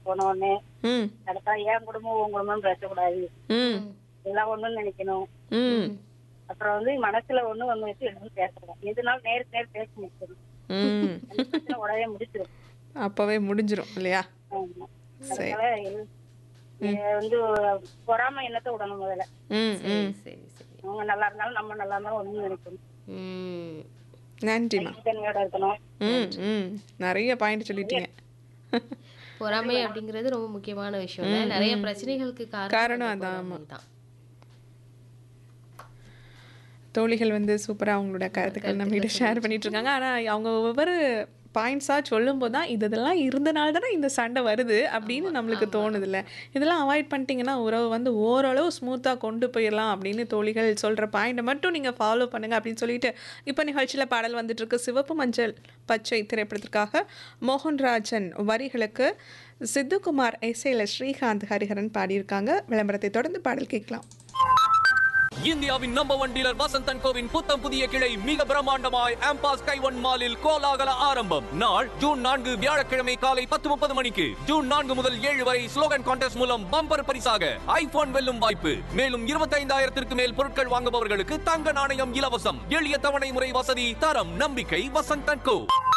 போன உடனே ம் அடுத்தா என் குடும்பம் உன் குடும்பம் பேசக்கூடாது ம் எல்லாம் ஒண்ணுன்னு நினைக்கணும் ம் அப்புறம் வந்து மனசுல ஒண்ணு ஒண்ணு வச்சு எதுவும் பேசக்கூடாது எதுனாலும் நேருக்கு நேர் பேசி முடிச்சிடும் ம் அந்த பிரச்சனை உடனே முடிச்சிடும் அப்பவே முடிஞ்சிரும் இல்லையா ஆமா சரி அதனால எல்- இது வந்து பொறாம எண்ணத்தை விடணும் முதல்ல ம் ம் சரி சரி அவங்க நல்லா இருந்தாலும் நம்ம நல்லா இருந்தாலும் ஒண்ணு நினைக்கணும் ம் நன்றிம்மா தனியோட இருக்கணும் ம் ம் நிறைய பாயிண்ட் சொல்லிட்டீங்க பொறாமை அப்படிங்கிறது ரொம்ப முக்கியமான விஷயம் இல்ல? நிறைய பிரச்சனைகளுக்கு காரணம் காரணம் அதான், அந்த ஆமா. பொறாமை தான் தோழிகள் வந்து சூப்பராக அவங்களோட கருத்துக்கள் நம்மகிட்ட ஷேர் பண்ணிட்டு இருக்காங்க ஆனால் அவங்க ஒவ்வொரு பாயிண்ட்ஸாக சொல்லும்போது தான் இது இதெல்லாம் இருந்தனால தானே இந்த சண்டை வருது அப்படின்னு நம்மளுக்கு தோணுதில்ல இதெல்லாம் அவாய்ட் பண்ணிட்டீங்கன்னா உறவு வந்து ஓரளவு ஸ்மூத்தாக கொண்டு போயிடலாம் அப்படின்னு தோழிகள் சொல்கிற பாயிண்ட்டை மட்டும் நீங்கள் ஃபாலோ பண்ணுங்க அப்படின்னு சொல்லிட்டு இப்போ நிகழ்ச்சியில் பாடல் வந்துட்டு இருக்கு சிவப்பு மஞ்சள் பச்சை திரைப்படத்திற்காக மோகன்ராஜன் வரிகளுக்கு சித்துக்குமார் இசையில் ஸ்ரீகாந்த் ஹரிஹரன் பாடியிருக்காங்க விளம்பரத்தை தொடர்ந்து பாடல் கேட்கலாம் இந்தியாவின் நம்பர் ஒன் டீலர் வசந்தன் கோவின் புத்தம் புதிய கிளை மிக பிரம்மாண்டமாய் ஆம்பாஸ் கைவன் மாலில் கோலாகல ஆரம்பம் நாள் ஜூன் நான்கு வியாழக்கிழமை காலை பத்து முப்பது மணிக்கு ஜூன் நான்கு முதல் ஏழு வரை ஸ்லோகன் கான்டெஸ்ட் மூலம் பம்பர் பரிசாக ஐபோன் வெல்லும் வாய்ப்பு மேலும் இருபத்தைந்தாயிரத்திற்கு மேல் பொருட்கள் வாங்குபவர்களுக்கு தங்க நாணயம் இலவசம் எளிய தவணை முறை வசதி தரம் நம்பிக்கை வசந்தன் கோ